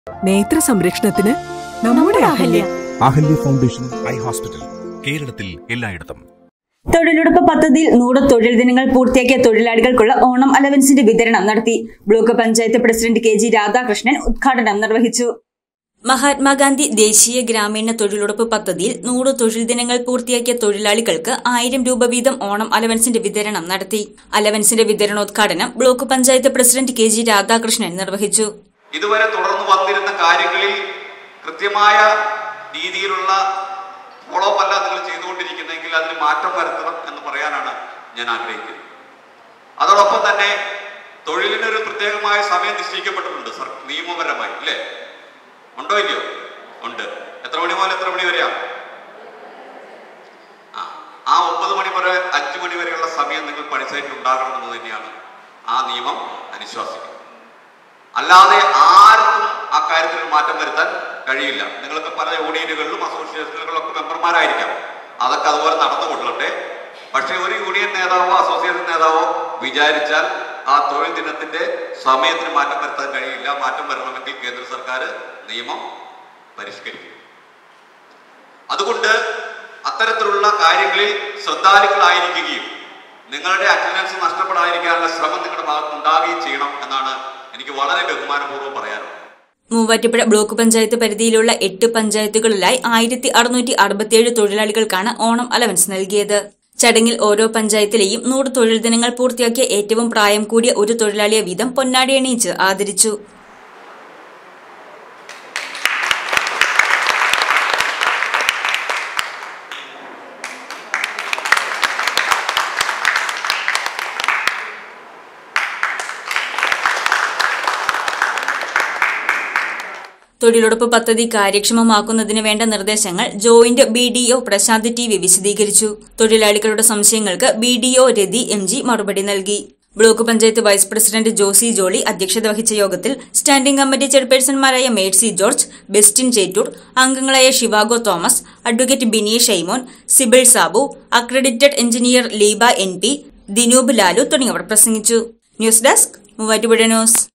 നേത്ര സംരക്ഷണത്തിന് നമ്മുടെ Ahalya Ahalya foundation eye hospital കേരളത്തിൽ എല്ലായിടത്തും തൊഴിലുറപ്പ് പദ്ധതിയിൽ നൂറ് തൊഴിൽ ദിനങ്ങൾ പൂർത്തിയാക്കിയ തൊഴിലാളികൾക്കുള്ള ഓണം അലവൻസിന്റെ വിതരണം നടത്തി block panchayat president K G Radhakrishnan ഉദ്ഘാടനം നിർവഹിച്ചു മഹാത്മാഗാന്ധി ദേശീയ ഗ്രാമീണ തൊഴിലുറപ്പ് പദ്ധതിയിൽ നൂറ് തൊഴിൽ ദിനങ്ങൾ പൂർത്തിയാക്കിയ തൊഴിലാളികൾക്ക് ആയിരം രൂപ വീതം ഓണം അലവൻസിന്റെ വിതരണം നടത്തി അലവൻസിന്റെ വിതരണോദ്ഘാടനം block panchayat president K G Radhakrishnan നിർവഹിച്ചു ഇതുവരെ തുടർന്നു വന്നിരുന്ന കാര്യങ്ങളിൽ കൃത്യമായ രീതിയിലുള്ള ഫോളോ അപ്പ് അല്ല നിങ്ങൾ ചെയ്തുകൊണ്ടിരിക്കുന്നെങ്കിൽ അതിന് മാറ്റം വരുത്തണം എന്ന് പറയാനാണ് ഞാൻ ആഗ്രഹിക്കുന്നത് അതോടൊപ്പം തന്നെ തൊഴിലിനൊരു പ്രത്യേകമായ സമയം നിശ്ചയിക്കപ്പെട്ടിട്ടുണ്ട് സർ നിയമപരമായി ഇല്ലേ ഉണ്ടോ ഇല്ലയോ ഉണ്ട് എത്ര മണി മുതൽ എത്ര മണി വരെയാ ആ ആ ഒമ്പത് മണി വരെ അഞ്ചു മണി വരെയുള്ള സമയം നിങ്ങൾ പണിസൈറ്റിൽ ഉണ്ടാകണമെന്ന് തന്നെയാണ് ആ നിയമം അനുശ്വാസിക്കുന്നത് അല്ലാതെ ആർക്കും ആ കാര്യത്തിൽ ഒരു മാറ്റം വരുത്താൻ കഴിയില്ല നിങ്ങൾക്ക് പല യൂണിയനുകളിലും അസോസിയേഷനുകളിലും ഒക്കെ മെമ്പർമാരായിരിക്കാം അതൊക്കെ അതുപോലെ നടന്നു കൊള്ളട്ടെ പക്ഷെ ഒരു യൂണിയൻ നേതാവോ അസോസിയേഷൻ നേതാവോ വിചാരിച്ചാൽ ആ തൊഴിൽ ദിനത്തിന്റെ സമയത്തിന് മാറ്റം വരുത്താൻ കഴിയില്ല മാറ്റം വരണമെങ്കിൽ കേന്ദ്ര സർക്കാർ നിയമം പരിഷ്കരിക്കും അതുകൊണ്ട് അത്തരത്തിലുള്ള കാര്യങ്ങളിൽ ശ്രദ്ധാലുക്കളായിരിക്കുകയും നിങ്ങളുടെ അറ്റൻഡൻസ് നഷ്ടപ്പെടാതിരിക്കാനുള്ള ശ്രമം നിങ്ങളുടെ ഭാഗത്ത് ഉണ്ടാകുകയും ചെയ്യണം എന്നാണ് എനിക്ക് വളരെ ബഹുമാനപൂർവ്വം പറയാനുള്ളത് മൂവാറ്റുപുഴ ബ്ലോക്ക് പഞ്ചായത്ത് പരിധിയിലുള്ള എട്ട് പഞ്ചായത്തുകളിലായി ആയിരത്തി അറുന്നൂറ്റി അറുപത്തിയേഴ് തൊഴിലാളികൾക്കാണ് ഓണം അലവൻസ് നൽകിയത് ചടങ്ങിൽ ഓരോ പഞ്ചായത്തിലെയും നൂറ് തൊഴിൽ ദിനങ്ങൾ പൂർത്തിയാക്കിയ ഏറ്റവും പ്രായം കൂടിയ ഒരു തൊഴിലാളിയെ വീതം പൊന്നാടി അണിയിച്ച് ആദരിച്ചു തൊഴിലുറപ്പ് പദ്ധതി കാര്യക്ഷമമാക്കുന്നതിന് വേണ്ട നിർദ്ദേശങ്ങൾ joint B D O Prashanth T V വിശദീകരിച്ചു തൊഴിലാളികളുടെ സംശയങ്ങൾക്ക് B D O Rathi M G മറുപടി നൽകി block panchayat vice president Josi Jolly അധ്യക്ഷത വഹിച്ച യോഗത്തിൽ സ്റ്റാൻഡിംഗ് കമ്മിറ്റി ചെയർപേഴ്സൺമാരായ മേഴ്സി ജോർജ് ബെസ്റ്റിൻ ചേറ്റൂർ അംഗങ്ങളായ Zhivago Thomas advocate Bini Shymon Sibil Sabu accredited engineer Leeba N P Dinoob Lalu തുടങ്ങിയവർ പ്രസംഗിച്ചു ന്യൂസ് ഡെസ്ക് മൂവാറ്റുപുഴ ന്യൂസ്